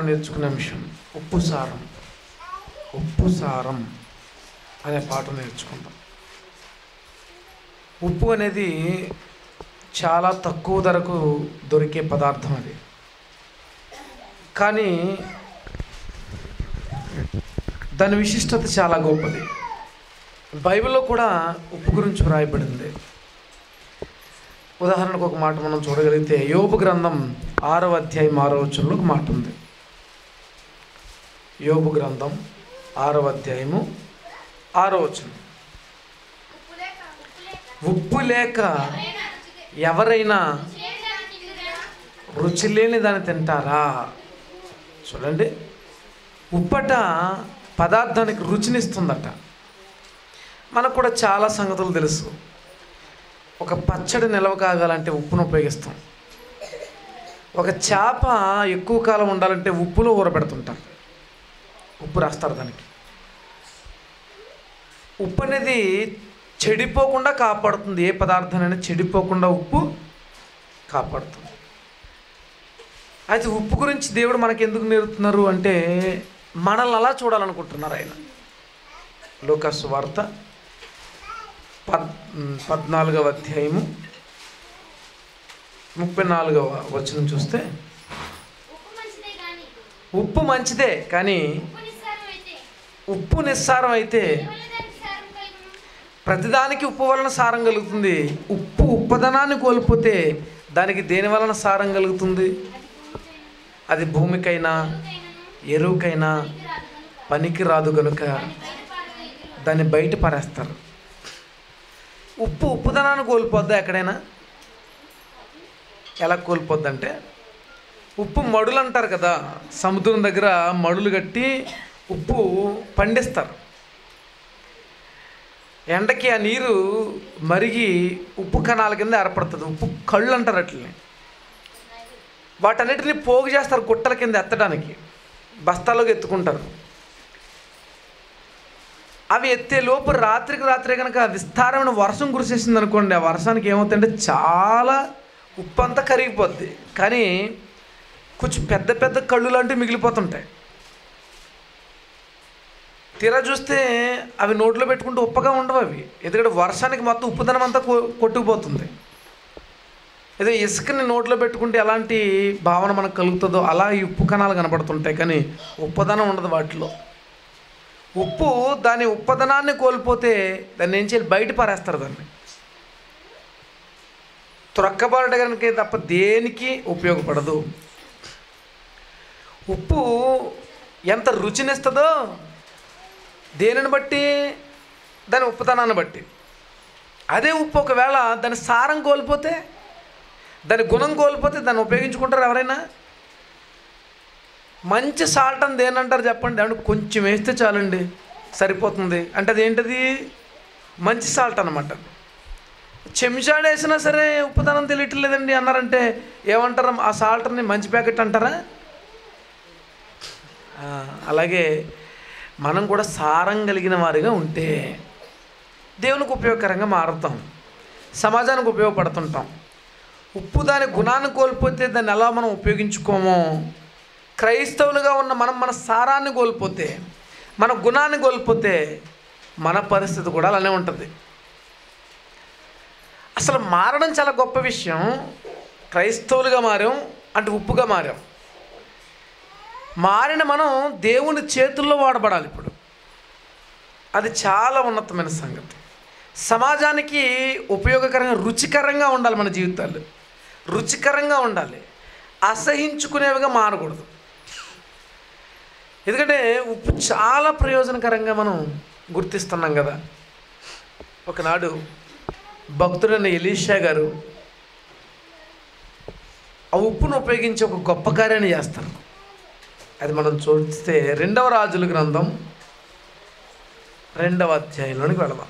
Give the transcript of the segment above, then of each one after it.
నేర్చుకునే అంశం ఉప్పు సారం ఉప్పు సారం అనే పాట నేర్చుకుందాం ఉప్పు అనేది చాలా తక్కువ ధరకు దొరికే పదార్థం అది కానీ దాని విశిష్టత చాలా గొప్పది బైబిల్లో కూడా ఉప్పు గురించి వ్రాయబడింది ఉదాహరణకు ఒక మాట మనం చూడగలిగితే యోబు గ్రంథం ఆరవ అధ్యాయం ఆరో వచనంలో ఒక మాట ఉంది యోబు గ్రంథం ఆరవ అధ్యాయము ఆరో వచనం ఉప్పు లేక ఎవరైనా రుచి లేని దాన్ని తింటారా చూడండి ఉప్పట పదార్థానికి రుచినిస్తుందట మనకు కూడా చాలా సంగతులు తెలుసు ఒక పచ్చడి నిల్వ కాగాలంటే ఉప్పును ఉపయోగిస్తాం ఒక చేప ఎక్కువ కాలం ఉండాలంటే ఉప్పులో ఊరబెడుతుంటారు ఉప్పు రాస్తారు దానికి ఉప్పు అనేది చెడిపోకుండా కాపాడుతుంది ఏ పదార్థానైనా చెడిపోకుండా ఉప్పు కాపాడుతుంది అయితే ఉప్పు గురించి దేవుడు మనకి ఎందుకు నేర్పుతున్నారు అంటే మనల్ని అలా చూడాలనుకుంటున్నారు ఆయన లోకస్ వార్త పద్ పద్నాలుగవ అధ్యాయము ముప్పై నాలుగవ వచనం చూస్తే ఉప్పు మంచిదే కానీ ఉప్పు నిస్సారం అయితే ప్రతిదానికి ఉప్పు వలన సారం కలుగుతుంది ఉప్పు ఉప్పదనాన్ని కోల్పోతే దానికి దేని వలన సారం కలుగుతుంది అది భూమికైనా ఎరువుకైనా పనికి రాదు కనుక దాన్ని బయట పారేస్తారు ఉప్పు ఉప్పుదనాన్ని కోల్పోద్దా ఎక్కడైనా ఎలా కోల్పోద్దంటే ఉప్పు మడులు అంటారు కదా సముద్రం దగ్గర మడులు కట్టి ఉప్పు పండిస్తారు ఎండకి ఆ నీరు మరిగి ఉప్పు కణాల కింద ఏర్పడుతుంది ఉప్పు కళ్ళు అంటారు అట్లని వాటన్నిటిని పోగు చేస్తారు గుట్టల కింద ఎత్తడానికి బస్తాలోకి ఎత్తుకుంటారు అవి ఎత్తే లోపు రాత్రికి రాత్రి కనుక విస్తారమైన వర్షం కురిసేసింది అనుకోండి ఆ వర్షానికి ఏమవుతుందంటే చాలా ఉప్పు అంతా కరిగిపోద్ది కానీ కొంచెం పెద్ద పెద్ద కళ్ళు లాంటివి మిగిలిపోతుంటాయి తీరా చూస్తే అవి నోట్లో పెట్టుకుంటే ఉప్పగా ఉండవు అవి ఎందుకంటే వర్షానికి మొత్తం ఉప్పుదనం అంతా కొ- కొట్టుకుపోతుంది ఏదో ఇసుకని నోట్లో పెట్టుకుంటే ఎలాంటి భావన మనకు కలుగుతుందో అలా ఈ ఉప్పు కణాలు కనపడుతుంటాయి కానీ ఉప్పదనం ఉండదు వాటిలో ఉప్పు దాని ఉప్పదనాన్ని కోల్పోతే దాన్ని ఏం చేయాలి బయట పారేస్తారు దాన్ని త్రొక్కబడడానికి తప్ప దేనికి ఉపయోగపడదు ఉప్పు ఎంత రుచినిస్తుందో దేనిని బట్టి దాని ఉప్పుదనాన్ని బట్టి అదే ఉప్పు ఒకవేళ దాని సారం కోల్పోతే దాని గుణం కోల్పోతే దాన్ని ఉపయోగించుకుంటారు ఎవరైనా మంచి సాల్ట్ అని దేనంటారు చెప్పండి అంటే కొంచెం వేస్తే చాలండి సరిపోతుంది అంటే అది ఏంటది మంచి సాల్ట్ అనమాట చెంచాడు వేసినా సరే ఉప్పుదనం తెలియట్లేదండి అన్నారంటే ఏమంటారు ఆ సాల్ట్ని మంచి ప్యాకెట్ అంటారా ఆ, అలాగే మనం కూడా సారం కలిగిన వారిగా ఉంటే దేవునికి ఉపయోగకరంగా మారుతాం సమాజానికి ఉపయోగపడుతుంటాం ఉప్పు దాని గుణాన్ని కోల్పోతే దాన్ని ఎలా మనం ఉపయోగించుకోమో క్రైస్తవులుగా ఉన్న మనం మన సారాన్ని కోల్పోతే మన గుణాన్ని కోల్పోతే మన పరిస్థితి కూడా అలానే ఉంటుంది అసలు మారడం చాలా గొప్ప విషయం క్రైస్తవులుగా మారాం అంటే ఉప్పుగా మారాం మారిన మనం దేవుని చేతుల్లో వాడబడాలి ఇప్పుడు అది చాలా ఉన్నతమైన సంగతి సమాజానికి ఉపయోగకరంగా రుచికరంగా ఉండాలి మన జీవితాలు రుచికరంగా ఉండాలి అసహించుకునేవిగా మారకూడదు ఎందుకంటే ఉప్పు చాలా ప్రయోజనకరంగా మనం గుర్తిస్తున్నాం కదా ఒకనాడు భక్తుడైన ఎలీషా గారు ఆ ఉప్పును ఉపయోగించి ఒక గొప్ప కార్యాన్ని చేస్తారు అది మనం చూస్తే రెండవ రాజుల గ్రంథం రెండవ అధ్యాయంలోనికి వెళదాం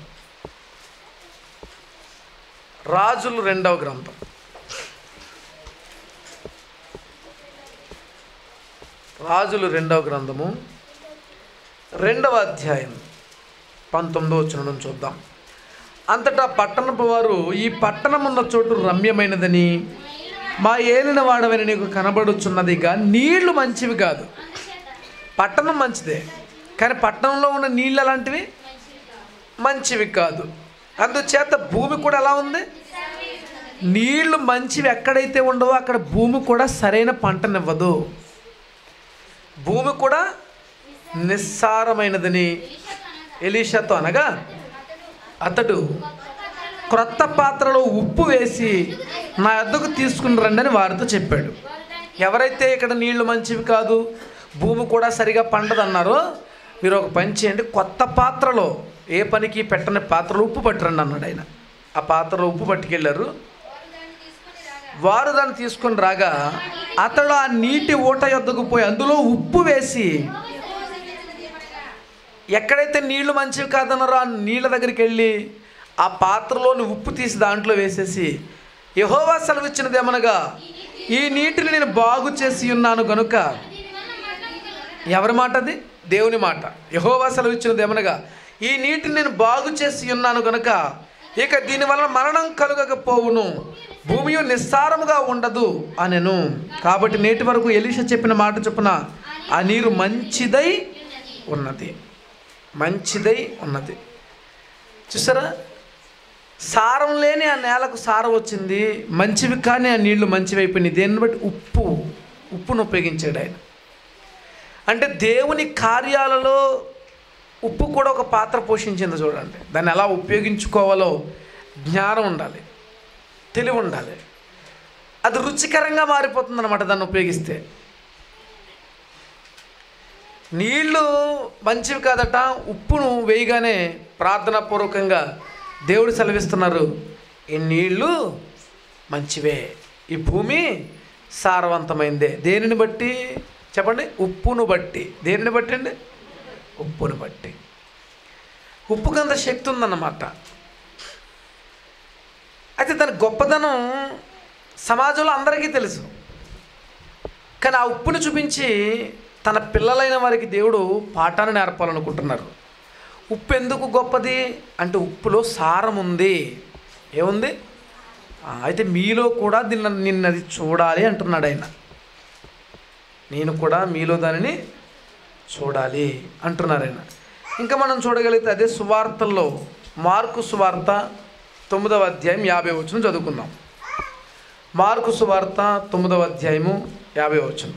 రాజులు రెండవ గ్రంథం రాజులు రెండవ గ్రంథము రెండవ అధ్యాయం పంతొమ్మిదో వచ్చిన చూద్దాం అంతటా పట్టణపు వారు ఈ పట్టణం ఉన్న చోటు రమ్యమైనదని మా ఏలిన వాడవని నీకు కనబడుచున్నదిగా నీళ్లు మంచివి కాదు పట్టణం మంచిదే కానీ పట్టణంలో ఉన్న నీళ్ళు ఎలాంటివి మంచివి కాదు అందుచేత భూమి కూడా ఎలా ఉంది నీళ్లు మంచివి ఎక్కడైతే ఉండవో అక్కడ భూమి కూడా సరైన పంటనివ్వదు భూమి కూడా నిస్సారమైనదని ఎలీషాతో అనగా అతడు క్రొత్త పాత్రలో ఉప్పు వేసి నా వద్దకు తీసుకుని రండి అని వారితో చెప్పాడు ఎవరైతే ఇక్కడ నీళ్లు మంచివి కాదు భూమి కూడా సరిగా పండదన్నారో మీరు ఒక పని చేయండి కొత్త పాత్రలో ఏ పనికి పెట్టని పాత్రలో ఉప్పు పట్టురండి అన్నాడు ఆయన ఆ పాత్రలో ఉప్పు పట్టుకెళ్ళారు వారు దాన్ని తీసుకొని రాగా అతడు ఆ నీటి ఊట యొద్దకు పోయి అందులో ఉప్పు వేసి ఎక్కడైతే నీళ్లు మంచివి కాదన్నారో ఆ నీళ్ళ దగ్గరికి వెళ్ళి ఆ పాత్రలోని ఉప్పు తీసి దాంట్లో వేసేసి యహోవా సెలవిచ్చినది ఏమనగా ఈ నీటిని నేను బాగు చేసి ఉన్నాను గనుక ఎవరి మాట అది దేవుని మాట యహోవా సెలవిచ్చినది ఏమనగా ఈ నీటిని నేను బాగు చేసి ఉన్నాను గనుక ఇక దీని వలన మరణం కలుగకపోవును భూమి నిస్సారముగా ఉండదు అనెను కాబట్టి నేటి వరకు ఎలీష చెప్పిన మాట చొప్పున ఆ నీరు మంచిదై ఉన్నది మంచిదై ఉన్నది చూసారా సారం లేని ఆ నేలకు సారం వచ్చింది మంచివి కానీ ఆ నీళ్లు మంచివి అయిపోయినాయి దేన్ని బట్టి ఉప్పు ఉప్పును ఉపయోగించాడు ఆయన అంటే దేవుని కార్యాలలో ఉప్పు కూడా ఒక పాత్ర పోషించింది చూడండి దాన్ని ఎలా ఉపయోగించుకోవాలో జ్ఞానం ఉండాలి తెలివి ఉండాలి అది రుచికరంగా మారిపోతుంది అనమాట దాన్ని ఉపయోగిస్తే నీళ్లు మంచివి కాదట ఉప్పును వేయగానే ప్రార్థనాపూర్వకంగా దేవుడు సెలవిస్తున్నారు ఈ నీళ్లు మంచివే ఈ భూమి సారవంతమైందే దేనిని బట్టి చెప్పండి ఉప్పును బట్టి దేనిని బట్టి అండి ఉప్పును బట్టి ఉప్పుకి అంత శక్తి ఉందన్నమాట అయితే దాని గొప్పదనం సమాజంలో అందరికీ తెలుసు కానీ ఆ ఉప్పుని చూపించి తన పిల్లలైన వారికి దేవుడు పాఠాన్ని నేర్పాలనుకుంటున్నారు ఉప్పు ఎందుకు గొప్పది అంటే ఉప్పులో సారం ఉంది ఏముంది ఆ, అయితే మీలో కూడా దీన్ని నిన్నది చూడాలి అంటున్నాడు ఆయన నేను కూడా మీలో దానిని చూడాలి అంటున్నారు ఆయన ఇంకా మనం చూడగలిగితే అదే సువార్తల్లో మార్కు సువార్త తొమ్మిదవ అధ్యాయం యాభై వచ్చిన చదువుకుందాం మార్కు సువార్త తొమ్మిదవ అధ్యాయము యాభై వచనం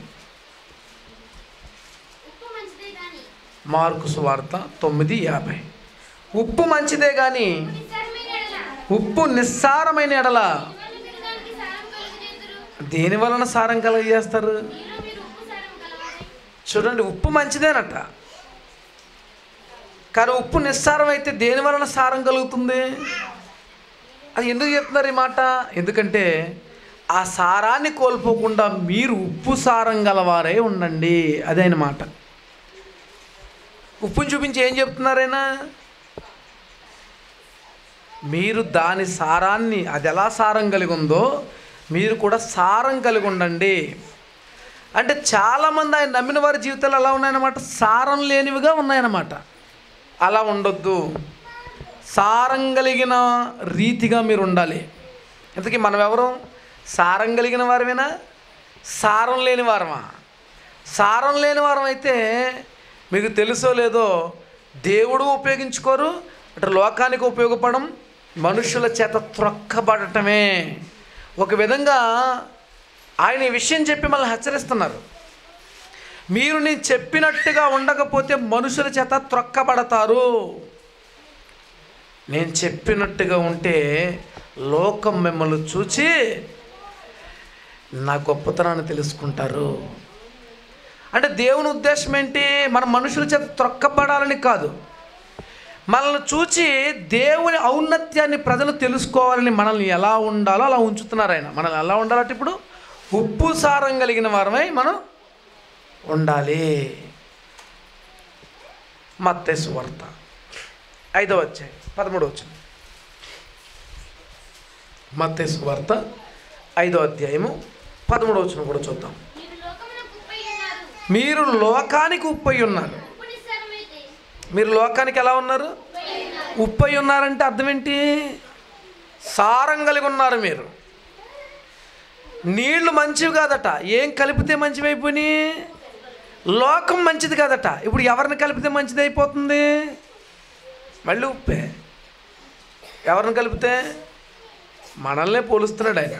ఉప్పు మంచిదే గాని మార్కు సువార్త తొమ్మిది యాభై ఉప్పు మంచిదే కానీ నిస్సారమైన ఎడల ఉప్పు నిస్సారమైన ఎడల ఇవన్నీ తినడానికి సారం కలుగునేందురు దేని వలన సారం కలగజేస్తారు మీలో మీరు ఉప్పు సారం కలవాలి చూడండి ఉప్పు మంచిదేనట కానీ ఉప్పు నిస్సారం అయితే దేని వలన సారం కలుగుతుంది అది ఎందుకు చెప్తున్నారు ఈ మాట ఎందుకంటే ఆ సారాన్ని కోల్పోకుండా మీరు ఉప్పు సారం గలవారే ఉండండి అదే ఆయన మాట ఉప్పుని చూపించి ఏం చెప్తున్నారైనా మీరు దాని సారాన్ని అది ఎలా సారం కలిగి ఉందో మీరు కూడా సారం కలిగి ఉండండి అంటే చాలామంది ఆయన నమ్మిన వారి జీవితాలు ఎలా ఉన్నాయన్నమాట సారం లేనివిగా ఉన్నాయన్నమాట అలా ఉండొద్దు సారం కలిగిన రీతిగా మీరు ఉండాలి ఇంతకీ మనం ఎవరు సారం కలిగిన వారమేనా సారం లేని వారమా సారం లేని వారం అయితే మీకు తెలుసో లేదో దేవుడు ఉపయోగించుకోరు అటు లోకానికి ఉపయోగపడం మనుషుల చేత త్రొక్కబడటమే ఒక విధంగా ఆయన ఈ విషయం చెప్పి మళ్ళీ హెచ్చరిస్తున్నారు మీరు నేను చెప్పినట్టుగా ఉండకపోతే మనుషుల చేత త్రొక్కబడతారు నేను చెప్పినట్టుగా ఉంటే లోకం మిమ్మల్ని చూచి నా గొప్పతనాన్ని తెలుసుకుంటారు అంటే దేవుని ఉద్దేశం ఏంటి మన మనుషుల చేత త్రొక్కబడాలని కాదు మనల్ని చూచి దేవుని ఔన్నత్యాన్ని ప్రజలు తెలుసుకోవాలని మనల్ని ఎలా ఉండాలో అలా ఉంచుతున్నారు ఆయన మనల్ని ఎలా ఉండాలంటే ఇప్పుడు ఉప్పు సారం కలిగిన వారమై మనం ఉండాలి మత్తేసు వార్త ఐదవ అధ్యాయం పదమూడవ వచ్చిన మత్తేసు వార్త ఐదవ అధ్యాయము పదమూడవ వచ్చిన కూడా చూద్దాం మీరు లోకమునకు ఉప్పై ఉన్నారు మీరు లోకానికి ఉప్పై ఉన్నారు ఉప్పు నిస్సారమైతే మీరు లోకానికి ఎలా ఉన్నారు ఉప్పై ఉన్నారు ఉప్పై ఉన్నారంటే అర్థం ఏంటి సారం కలిగి ఉన్నారు మీరు నీళ్లు మంచివి కాదట ఏం కలిపితే మంచివి అయిపోయినాయి లోకం మంచిది కాదట ఇప్పుడు ఎవరిని కలిపితే మంచిది అయిపోతుంది మళ్ళీ ఉప్పే ఎవరిని కలిపితే మనల్నే పోలుస్తున్నాడు ఆయన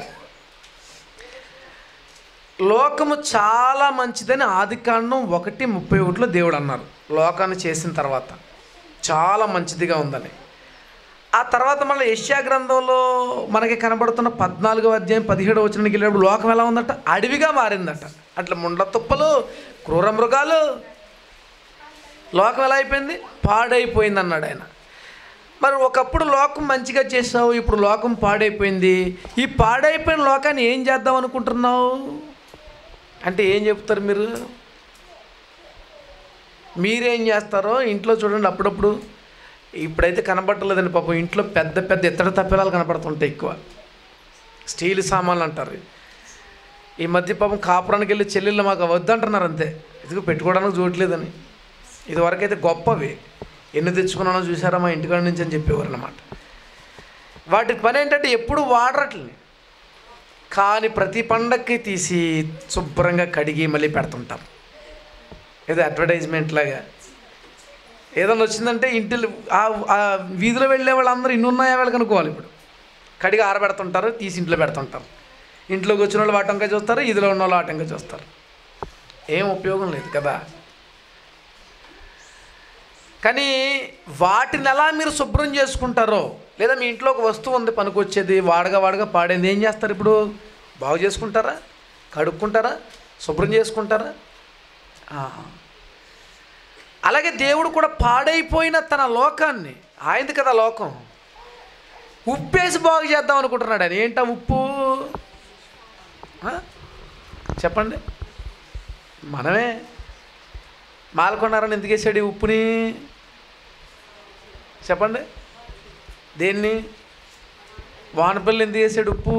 లోకము చాలా మంచిదని ఆది కాండం ఒకటి ముప్పై ఒకటిలో దేవుడు అన్నారు లోకాన్ని చేసిన తర్వాత చాలా మంచిదిగా ఉందని ఆ తర్వాత మళ్ళీ యష్యా గ్రంథంలో మనకి కనబడుతున్న పద్నాలుగో అధ్యాయం పదిహేడు వచ్చినకి వెళ్ళినప్పుడు లోకం ఎలా ఉందట అడవిగా మారిందట అట్లా ముండ్ల తుప్పలు క్రూర మృగాలు లోకం ఎలా అయిపోయింది పాడైపోయింది అన్నాడు ఆయన మరి ఒకప్పుడు లోకం మంచిగా చేసావు ఇప్పుడు లోకం పాడైపోయింది ఈ పాడైపోయిన లోకాన్ని ఏం చేద్దాం అనుకుంటున్నావు అంటే ఏం చెప్తారు మీరు మీరేం చేస్తారో ఇంట్లో చూడండి అప్పుడప్పుడు ఇప్పుడైతే కనబడలేదండి పాపం ఇంట్లో పెద్ద పెద్ద ఇత్తడి తప్పెలాలు కనపడుతుంటాయి ఎక్కువ స్టీల్ సామాన్లు అంటారు ఈ మధ్య పాపం కాపురానికి వెళ్ళి చెల్లెళ్ళు మాకు వద్దంటున్నారు అంతే ఇదిగో పెట్టుకోవడానికి చూడట్లేదని ఇదివరకైతే గొప్పవి ఎన్ని తెచ్చుకున్నానో చూసారా మా ఇంటికాడ నుంచి అని చెప్పేవారు అనమాట వాటి పని ఏంటంటే ఎప్పుడు వాడరట్లని కానీ ప్రతి పండక్కి తీసి శుభ్రంగా కడిగి మళ్ళీ పెడుతుంటాం ఏదో అడ్వర్టైజ్మెంట్ లాగా ఏదైనా వచ్చిందంటే ఇంటి ఆ వీధిలో వెళ్ళే వాళ్ళందరూ ఇన్ని ఉన్నాయా వాళ్ళకి అనుకోవాలి ఇప్పుడు కడిగి ఆరబెడుతుంటారు తీసి ఇంట్లో పెడుతుంటారు ఇంట్లోకి వచ్చిన వాళ్ళు వాటంగా చూస్తారు ఇదిలో ఉన్న వాళ్ళు ఆటంగా చూస్తారు ఏం ఉపయోగం లేదు కదా కానీ వాటిని ఎలా మీరు శుభ్రం చేసుకుంటారో లేదా మీ ఇంట్లో ఒక వస్తువు ఉంది పనికొచ్చేది వాడగా వాడగా పాడేది ఏం చేస్తారు ఇప్పుడు బాగు చేసుకుంటారా కడుక్కుంటారా శుభ్రం చేసుకుంటారా ఆ. అలాగే దేవుడు కూడా పాడైపోయిన తన లోకాన్ని ఆయనది కదా లోకం ఉప్పేసి బాగు చేద్దాం అనుకుంటున్నాడు ఆయన ఏంటా ఉప్పు ఆ? చెప్పండి మనమే మాలకొండారని ఎందుకు వేసాడు ఈ ఉప్పుని చెప్పండి దేన్ని వానపల్లి ఎందుకు వేసాడు ఉప్పు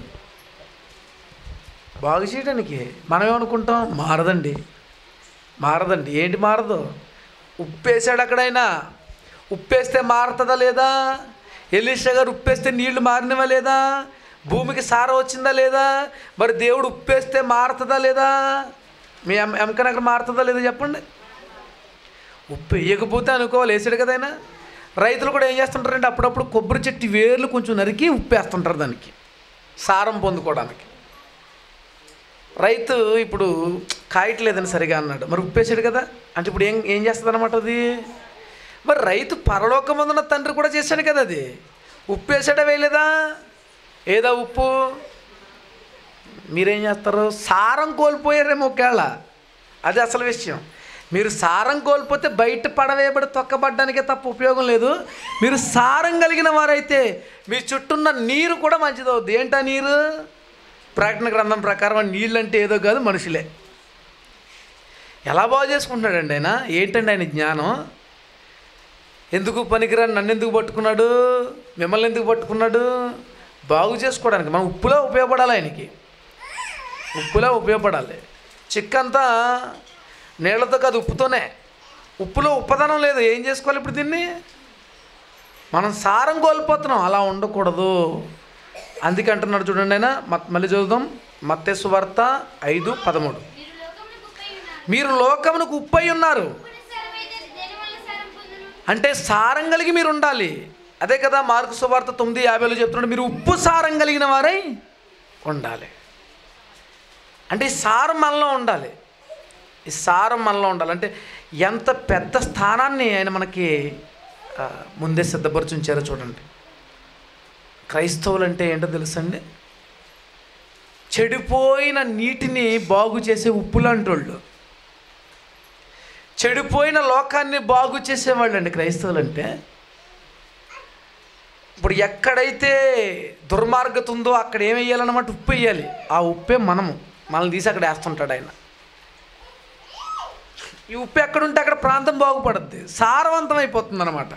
బాగు చేయడానికి మనం ఏమనుకుంటాం మారదండి మారదండి ఏంటి మారదు ఉప్పు వేసాడు అక్కడైనా ఉప్పేస్తే మారుతుందా లేదా ఎలీషా గారు ఉప్పేస్తే నీళ్లు మారినవా లేదా భూమికి సారం వచ్చిందా లేదా మరి దేవుడు ఉప్పేస్తే మారుతుందా లేదా మీ ఎం ఎంకనక్కడ మారుతుందా లేదా చెప్పండి ఉప్పు వేయకపోతే అనుకోవాలి వేసాడు కదా ఆయన రైతులు కూడా ఏం చేస్తుంటారంటే అప్పుడప్పుడు కొబ్బరి చెట్టు వేర్లు కొంచెం నరికి ఉప్పేస్తుంటారు దానికి సారం పొందుకోవడానికి రైతు ఇప్పుడు కాయట్లేదని సరిగా అన్నాడు మరి ఉప్పేసాడు కదా అంటే ఇప్పుడు ఏం ఏం చేస్తుంది అనమాట అది మరి రైతు పరలోకమందున తండ్రి కూడా చేశాడు కదా అది ఉప్పేసాడా వేయలేదా ఏదా ఉప్పు మీరేం చేస్తారు సారం కోల్పోయారేమో ఒకవేళ అది అసలు విషయం మీరు సారం కోల్పోతే బయట పడవేయబడి తొక్కబడ్డానికే తప్ప ఉపయోగం లేదు మీరు సారం కలిగిన వారైతే మీ చుట్టూన్న నీరు కూడా మంచిదవుద్ది ఏంటా నీరు ప్రకటన గ్రంథం ప్రకారం ఆ నీళ్ళు అంటే ఏదో కాదు మనుషులే ఎలా బాగు చేసుకుంటున్నాడండి ఆయన ఏంటండి ఆయన జ్ఞానం ఎందుకు పనికిరాని నన్ను ఎందుకు పట్టుకున్నాడు మిమ్మల్ని ఎందుకు పట్టుకున్నాడు బాగు చేసుకోవడానికి మనం ఉప్పులా ఉపయోగపడాలి ఆయనకి ఉప్పులా ఉపయోగపడాలి చిక్కంతా నీళ్ళతో కాదు ఉప్పుతోనే ఉప్పులో ఉప్పదనం లేదు ఏం చేసుకోవాలి ఇప్పుడు దీన్ని మనం సారం కోల్పోతున్నాం అలా ఉండకూడదు అందుకే అంటున్నాడు చూడండి ఆయన మత్ మళ్ళీ చదువుదాం మత్తేసు వార్త ఐదు పదమూడు మీరు లోకమునకు ఉప్పై ఉన్నారు మీరు లోకమునకు ఉప్పై ఉన్నారు ఉప్పుని సారమైతే దేని వల్ల సారం పొందును అంటే సారం కలిగి మీరు ఉండాలి అదే కదా మార్కు సువార్త తొమ్మిది యాభైలో చెప్తున్నాడు మీరు ఉప్పు సారం కలిగిన వారై ఉండాలి అంటే ఈ సారం మనలో ఉండాలి ఈ సారం మనలో ఉండాలి అంటే ఎంత పెద్ద స్థానాన్ని ఆయన మనకి ఆ, ముందే సిద్ధపరిచి ఉంచారో చూడండి క్రైస్తవులు అంటే ఏంటో తెలుసండి చెడిపోయిన నీటిని బాగు చేసే ఉప్పు లాంటోళ్ళు చెడిపోయిన లోకాన్ని బాగు చేసేవాళ్ళు అండి క్రైస్తవులు అంటే ఇప్పుడు ఎక్కడైతే దుర్మార్గత ఉందో అక్కడ ఏం వేయాలన్నమాట ఉప్పు వేయాలి ఆ ఉప్పే మనము మనల్ని తీసి అక్కడ వేస్తుంటాడు ఆయన ఈ ఉప్పు ఎక్కడుంటే అక్కడ ప్రాంతం బాగుపడుద్ది సారవంతం అయిపోతుంది అనమాట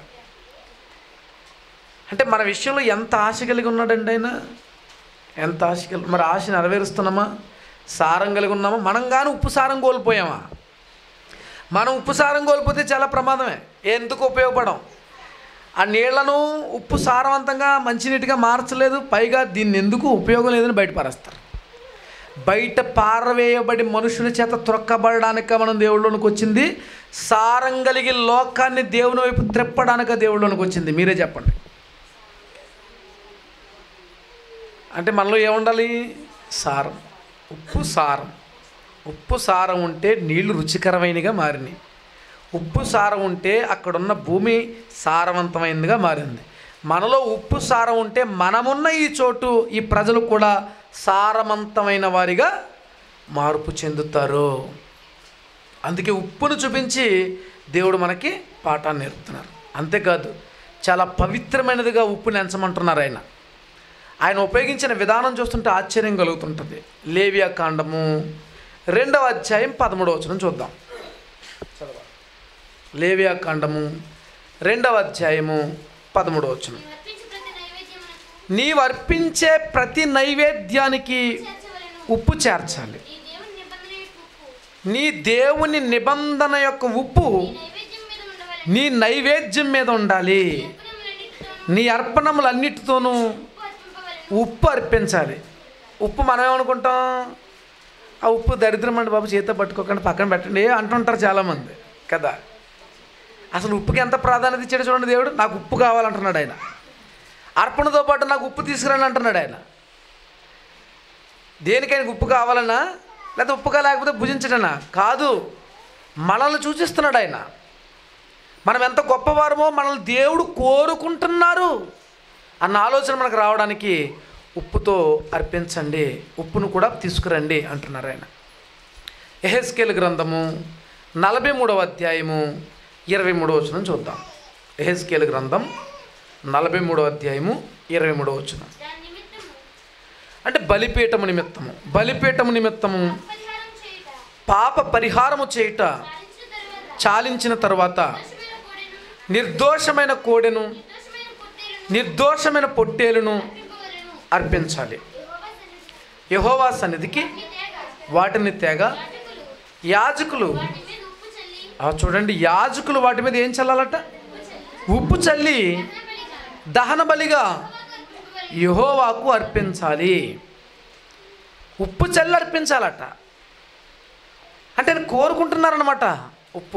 అంటే మన విషయంలో ఎంత ఆశ కలిగి ఉన్నాడండి ఆయన ఎంత ఆశ కలిగి మరి ఆశ నెరవేరుస్తున్నామా సారం కలిగి ఉన్నామా మనం కానీ ఉప్పు సారం కోల్పోయామా మనం ఉప్పు సారం కోల్పోతే చాలా ప్రమాదమే ఎందుకు ఉపయోగపడం ఆ నీళ్లను ఉప్పు సారవంతంగా మంచినీటిగా మార్చలేదు పైగా దీన్ని ఎందుకు ఉపయోగం లేదని బయటపరేస్తారు బయట పారవేయబడి మనుషుల చేత త్రొక్కబడడానిక మనం దేవుళ్ళలోనికి వచ్చింది సారం కలిగి లోకాన్ని దేవుని వైపు త్రిప్పడానిక దేవుళ్ళలోనికి వచ్చింది మీరే చెప్పండి అంటే మనలో ఏముండాలి సారం ఉప్పు సారం ఉప్పు సారం ఉంటే నీళ్లు రుచికరమైనగా మారినాయి ఉప్పు సారం ఉంటే అక్కడున్న భూమి సారవంతమైనదిగా మారింది మనలో ఉప్పు సారం ఉంటే మనమున్న ఈ చోటు ఈ ప్రజలు కూడా సారవంతమైన వారిగా మార్పు చెందుతారు అందుకే ఉప్పును చూపించి దేవుడు మనకి పాఠాన్ని నేర్పుతున్నారు అంతేకాదు చాలా పవిత్రమైనదిగా ఉప్పుని ఎంచమంటున్నారు ఆయన ఆయన ఉపయోగించిన విధానం చూస్తుంటే ఆశ్చర్యం కలుగుతుంటుంది లేవియా కాండము రెండవ అధ్యాయం పదమూడవ వచనం చూద్దాం చదవాలి లేవియా కాండము రెండవ అధ్యాయము పదమూడవ వచనం నీవు అర్పించు ప్రతి నీవు అర్పించే ప్రతి నైవేద్యమునకు నైవేద్యానికి చేర్చవలెను ఉప్పు చేర్చాలి నీ దేవుని నిబంధన యొక్క ఉప్పు నీ దేవుని నిబంధన యొక్క ఉప్పు నీ నైవేద్యం మీద ఉండవలెను నీ నైవేద్యం మీద ఉండాలి అర్పణములన్నిటితో నీ అర్పణములన్నిటితోనూ ఉప్పు అర్పింపవలెను ఉప్పు అర్పించాలి ఉప్పు మనం ఏమనుకుంటాం ఆ ఉప్పు దరిద్రం అండి బాబు చేత పట్టుకోకుండా పక్కన పెట్టండి అంటుంటారు చాలామంది కదా అసలు ఉప్పుకి ఎంత ప్రాధాన్యత ఇచ్చాడు చూడండి దేవుడు నాకు ఉప్పు కావాలంటున్నాడు ఆయన అర్పణతో పాటు నాకు ఉప్పు తీసుకురండి అంటున్నాడు ఆయన దేనికైనా ఉప్పు కావాలన్నా లేకపోతే ఉప్పుగా లేకపోతే భుజించడనా కాదు మనల్ని సూచిస్తున్నాడు ఆయన మనం ఎంత గొప్పవారమో మనల్ని దేవుడు కోరుకుంటున్నారు అన్న ఆలోచన మనకు రావడానికి ఉప్పుతో అర్పించండి ఉప్పును కూడా తీసుకురండి అంటున్నారు ఆయన ఎహెస్కేల్ గ్రంథము నలభై మూడవ అధ్యాయము ఇరవై మూడవ వచనం చూద్దాం ఎహెస్కేల్ గ్రంథం నలభై మూడవ అధ్యాయము ఇరవై మూడవ వచనం దాని నిమిత్తము అంటే బలిపీఠము నిమిత్తము బలిపీఠము నిమిత్తము పరిహారం చేయుట పాప పరిహారము చేయుట చాలించిన తరువాత చాలించిన తర్వాత దోషమైన కోడెను నిర్దోషమైన కోడెను నిర్దోషమైన పొట్టేలును నిర్దోషమైన పొట్టేలును అర్పింపవలెను అర్పించాలి యెహోవా యహోవా సన్నిధికి సన్నిధికి నీ తేగ వాటిని తేగ యాజకులు యాజకులు వాటి మీద ఉప్పు చల్లి ఆ చూడండి యాజకులు వాటి మీద ఏం చల్లాలట ఉప్పు చల్లి దహనబలిగా దహన బలిగా అర్పింపవలెను యహోవాకు అర్పించాలి ఉప్పు చల్లి అర్పించాలట అంటే ఆయన కోరుకుంటున్నారనమాట ఉప్పు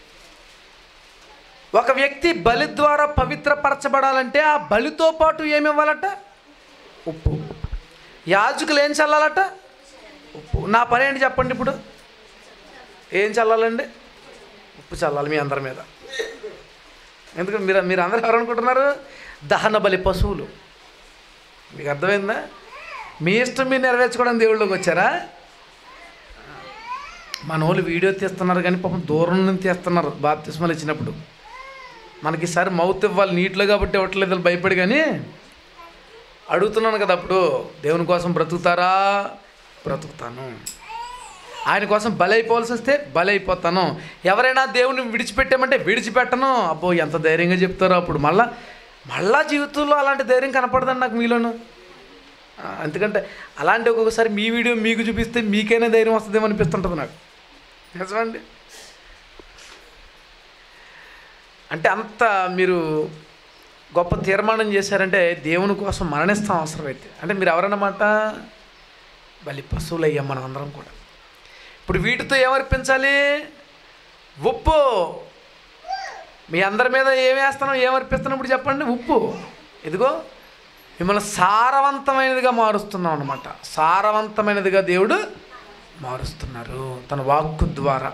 ఒక వ్యక్తి బలి ద్వారా పవిత్రపరచబడాలంటే ఆ బలితో పాటు ఏమి ఇవ్వాలట ఉప్పు యాజకులు ఏం చల్లాలట ఉప్పు నా పని ఏంటి చెప్పండి ఇప్పుడు ఏం చల్లాలండి ఉప్పు చల్లాలి మీ అందరి మీద ఎందుకంటే మీరు మీరు అందరూ ఎవరు అనుకుంటున్నారు దహన బలి పశువులు మీకు అర్థమైందా మీ ఇష్టం మీరు నెరవేర్చుకోవడానికి దేవుళ్ళకి వచ్చారా మన వాళ్ళు వీడియో తీస్తున్నారు కానీ పాపం దూరం నుంచి తీస్తున్నారు బాప్తిస్మలు ఇచ్చినప్పుడు మనకి ఈసారి మౌత్ ఇవ్వాలి నీటిలో కాబట్టి ఇవ్వట్లేదు అని భయపడి కానీ అడుగుతున్నాను కదా అప్పుడు దేవుని కోసం బ్రతుకుతారా బ్రతుకుతాను ఆయన కోసం బలైపోవాల్సి వస్తే బలైపోతాను ఎవరైనా దేవుని విడిచిపెట్టామంటే విడిచిపెట్టను అబ్బో ఎంత ధైర్యంగా చెప్తారో అప్పుడు మళ్ళా మళ్ళా జీవితంలో అలాంటి ధైర్యం కనపడదండి నాకు మీలోను ఆ, ఎందుకంటే అలాంటి ఒక్కొక్కసారి మీ వీడియో మీకు చూపిస్తే మీకైనా ధైర్యం వస్తుందేమో అనిపిస్తుంటుంది నాకు నిజమండి అంటే అంత మీరు గొప్ప తీర్మానం చేశారంటే దేవుని కోసం మరణిస్తాం అవసరమైతే అంటే మీరు ఎవరన్నమాట బలి పశువులు అయ్యాం మనం అందరం కూడా ఇప్పుడు వీటితో ఏమర్పించాలి ఉప్పు మీ అందరి మీద ఏం వేస్తున్నాం ఏం అర్పిస్తున్నాం ఇప్పుడు చెప్పండి ఉప్పు ఇదిగో మిమ్మల్ని సారవంతమైనదిగా మారుస్తున్నాం అనమాట సారవంతమైనదిగా దేవుడు మారుస్తున్నారు తన వాక్కు ద్వారా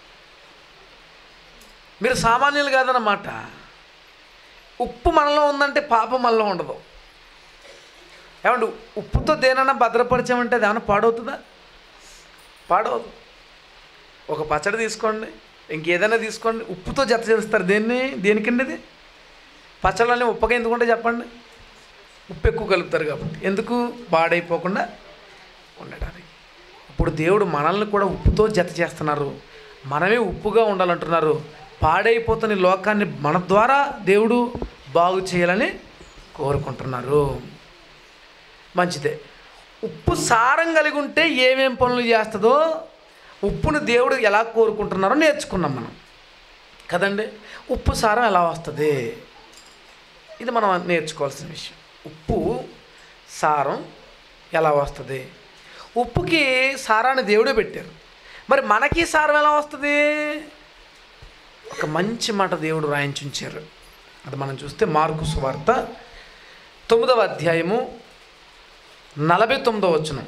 మీరు సామాన్యులు కాదన్నమాట ఉప్పు మనలో ఉందంటే పాపం మనలో ఉండదు ఏమంటే ఉప్పుతో దేనైనా భద్రపరిచామంటే అది ఏమైనా పాడవుతుందా పాడవదు ఒక పచ్చడి తీసుకోండి ఇంకేదైనా తీసుకోండి ఉప్పుతో జత చేస్తారు దేన్ని దేనికండి ఇది పచ్చళ్ళని ఉప్పగా ఎందుకుంటే చెప్పండి ఉప్పు ఎక్కువ కలుపుతారు కాబట్టి ఎందుకు పాడైపోకుండా ఉండడానికి ఇప్పుడు దేవుడు మనల్ని కూడా ఉప్పుతో జత చేస్తున్నారు మనమే ఉప్పుగా ఉండాలంటున్నారు పాడైపోతున్న ఈ లోకాన్ని మన ద్వారా దేవుడు బాగు చేయాలని కోరుకుంటున్నారు మంచిదే ఉప్పు సారం కలిగి ఉంటే ఏమేం పనులు చేస్తుందో ఉప్పును దేవుడు ఎలా కోరుకుంటున్నారో నేర్చుకున్నాం మనం కదండి ఉప్పు సారం ఎలా వస్తుంది ఇది మనం నేర్చుకోవాల్సిన విషయం ఉప్పు సారం ఎలా వస్తుంది ఉప్పుకి సారాన్ని దేవుడే పెట్టారు మరి మనకి సారం ఎలా వస్తుంది ఒక మంచి మాట దేవుడు రాయించుంచారు అది మనం చూస్తే మార్కు సువార్త తొమ్మిదవ అధ్యాయము నలభై తొమ్మిదవ వచనం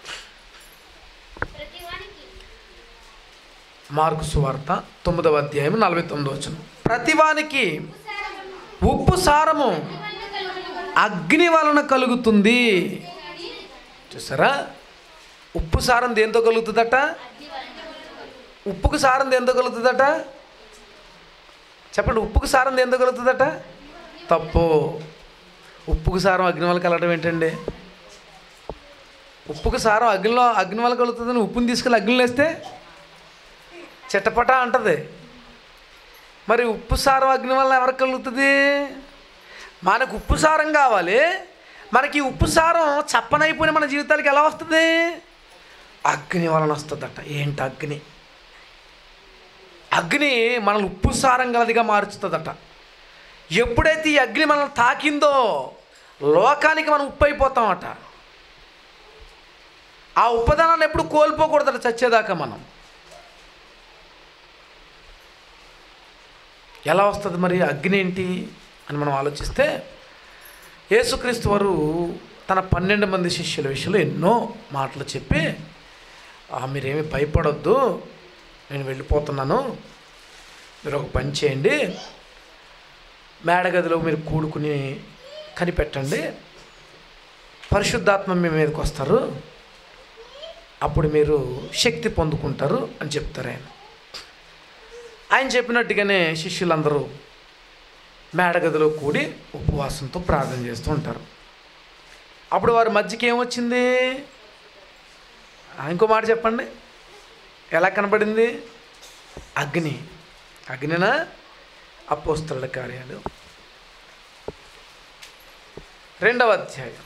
ప్రతి వానికి మార్కు సువార్త తొమ్మిదవ అధ్యాయం నలభై తొమ్మిదవ వచనం ప్రతివానికి ఉప్పు సారము అగ్ని వలన కలుగుతుంది చూసారా ఉప్పు సారం దేంతో కలుగుతుందట ఉప్పుకు సారం దేంతో కలుగుతుందట చెప్పండి ఉప్పుకు సారం దేంతో కలుగుతుందట తప్పు ఉప్పుకు సారం అగ్ని వల్ల కలగడం ఏంటండి ఉప్పుకు సారం అగ్నిలో అగ్ని వల్ల కలుగుతుందని ఉప్పుని తీసుకెళ్ళి అగ్నిలో వేస్తే చిట్టపట అంటది మరి ఉప్పు సారం అగ్ని వల్ల ఎవరికి కలుగుతుంది మనకు ఉప్పు సారం కావాలి మనకి ఈ ఉప్పు సారం చప్పనైపోయిన మన జీవితానికి ఎలా వస్తుంది అగ్ని వలన వస్తుందట ఏంటి అగ్ని అగ్ని మనల్ని ఉప్పు సారం గలదిగా మార్చుతుందట ఎప్పుడైతే ఈ అగ్ని మనల్ని తాకిందో లోకానికి మనం ఉప్పు అయిపోతామట ఆ ఉపదానాన్ని ఎప్పుడు కోల్పోకూడదట చచ్చేదాకా మనం ఎలా వస్తుంది మరి అగ్ని ఏంటి అని మనం ఆలోచిస్తే యేసుక్రీస్తు వారు తన పన్నెండు మంది శిష్యుల విషయంలో ఎన్నో మాటలు చెప్పి "ఆ, మీరేమి భయపడొద్దు నేను వెళ్ళిపోతున్నాను మీరు ఒక పని చేయండి మేడగదిలో మీరు కూడుకుని కనిపెట్టండి పరిశుద్ధాత్మ మీ మీదకి వస్తారు అప్పుడు మీరు శక్తి పొందుకుంటారు అని చెప్తారు ఆయన ఆయన చెప్పినట్టుగానే శిష్యులందరూ మేడగదిలో కూడి ఉపవాసంతో ప్రార్థన చేస్తూ ఉంటారు అప్పుడు వారి మధ్యకి ఏమొచ్చింది ఆ, ఇంకో మాట చెప్పండి ఎలా కనబడింది అగ్ని అగ్నినా అపోస్తల కార్యాలు రెండవ అధ్యాయం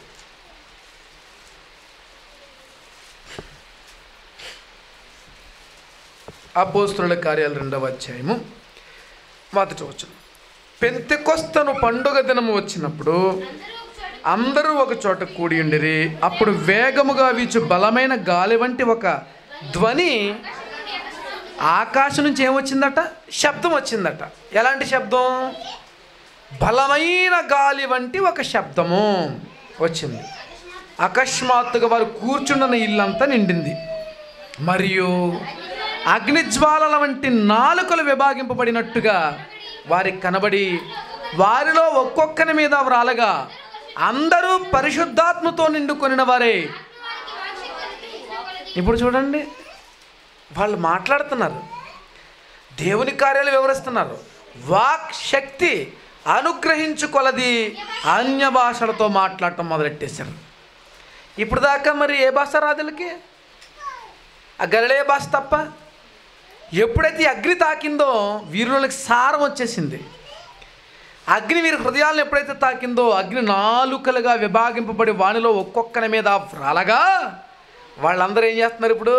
అపోస్తుల కార్యాలు రెండవ అధ్యాయము మొదటి వచ్చిన పెంతెకొస్తను పండుగ దినము వచ్చినప్పుడు అందరూ ఒక చోట అందరూ ఒక చోట కూడి ఉండిరి అప్పుడు వేగముగా వీచు బలమైన గాలి వంటి ఒక ధ్వని ఆకాశం నుంచి ఏమొచ్చిందట శబ్దం వచ్చిందట ఎలాంటి శబ్దం బలమైన గాలి వంటి ఒక శబ్దము వచ్చింది అకస్మాత్తుగా వారు కూర్చున్న ఇల్లంతా నిండింది మరియు అగ్నిజ్వాలల వంటి నాలుకలు విభాగింపబడినట్టుగా వారికి కనబడి వారిలో ఒక్కొక్కని మీద రాలగా అందరూ పరిశుద్ధాత్మతో నిండుకొనిన వారే ఇప్పుడు చూడండి వాళ్ళు మాట్లాడుతున్నారు దేవుని కార్యాలు వివరిస్తున్నారు వాక్ శక్తి అనుగ్రహించుకొలది అన్య భాషలతో మాట్లాడటం మొదలెట్టేశారు ఇప్పుడు దాకా మరి ఏ భాష రాదులకి ఆ గలలే భాష తప్ప ఎప్పుడైతే ఈ అగ్ని తాకిందో వీరులకు సారం వచ్చేసింది అగ్ని వీరి హృదయాలను ఎప్పుడైతే తాకిందో అగ్ని నాలుకలుగా విభాగింపబడి వానిలో ఒక్కొక్కరి మీద రాలగా వాళ్ళందరూ ఏం చేస్తున్నారు ఇప్పుడు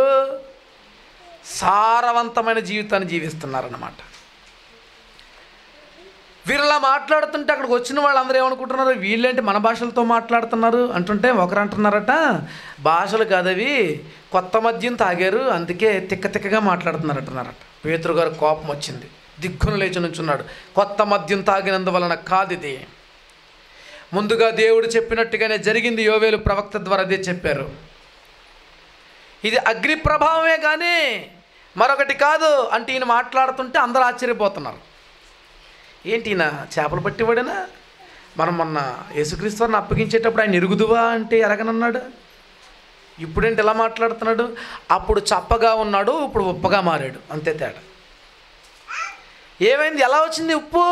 సారవంతమైన జీవితాన్ని జీవిస్తున్నారన్నమాట వీరిలా మాట్లాడుతుంటే అక్కడికి వచ్చిన వాళ్ళందరూ ఏమనుకుంటున్నారు వీళ్ళేంటి మన భాషలతో మాట్లాడుతున్నారు అంటుంటే ఒకరు అంటున్నారట భాషలు కాదవి కొత్త మద్యం తాగారు అందుకే తిక్క తిక్కగా మాట్లాడుతున్నారట పేతురు గారు కోపం వచ్చింది దిగ్గున లేచి నుంచున్నాడు కొత్త మద్యం తాగినందువలన కాదు ఇది ముందుగా దేవుడు చెప్పినట్టుగానే జరిగింది యోవేలు ప్రవక్త ద్వారా అదే చెప్పారు ఇది అగ్ని ప్రభావమే కానీ మరొకటి కాదు అంటే ఈయన మాట్లాడుతుంటే అందరూ ఆశ్చర్యపోతున్నారు ఏంటి ఈయన చేపలు పట్టివాడేనా మనం మొన్న యేసుక్రీస్తు వారిని అప్పగించేటప్పుడు ఆయన ఎరుగుదువా అంటే ఎరగనన్నాడు ఇప్పుడేంటి ఎలా మాట్లాడుతున్నాడు అప్పుడు చప్పగా ఉన్నాడు ఇప్పుడు ఉప్పగా మారాడు అంతే తేడా ఏమైంది ఎలా వచ్చింది ఉప్పు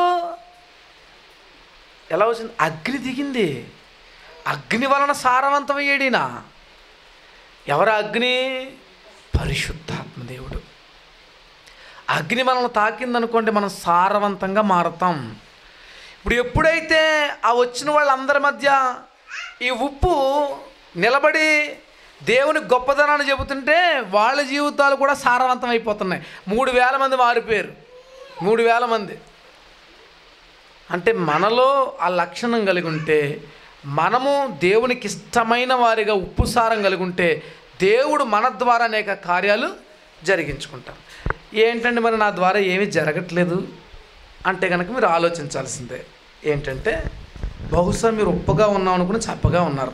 ఎలా వచ్చింది అగ్ని దిగింది అగ్ని వలన సారవంతమయ్యాడినా ఎవరు అగ్ని పరిశుద్ధాత్మ దేవుడు అగ్ని మనల్ని తాకిందనుకోండి మనం సారవంతంగా మారతాం ఇప్పుడు ఎప్పుడైతే ఆ వచ్చిన వాళ్ళందరి మధ్య ఈ ఉప్పు నిలబడి దేవుని గొప్పదనాన్ని చెబుతుంటే వాళ్ళ జీవితాలు కూడా సారవంతం అయిపోతున్నాయి మూడు వేల మంది మారిపోయారు మూడు వేల మంది అంటే మనలో ఆ లక్షణం కలిగి ఉంటే మనము దేవునికి ఇష్టమైన వారిగా ఉప్పు సారం కలిగి ఉంటే దేవుడు మన ద్వారా అనేక కార్యాలు జరిగించుకుంటారు ఏంటంటే మరి నా ద్వారా ఏమీ జరగట్లేదు అంటే కనుక మీరు ఆలోచించాల్సిందే ఏంటంటే బహుశా మీరు ఉప్పగా ఉన్నాం అనుకుని చప్పగా ఉన్నారు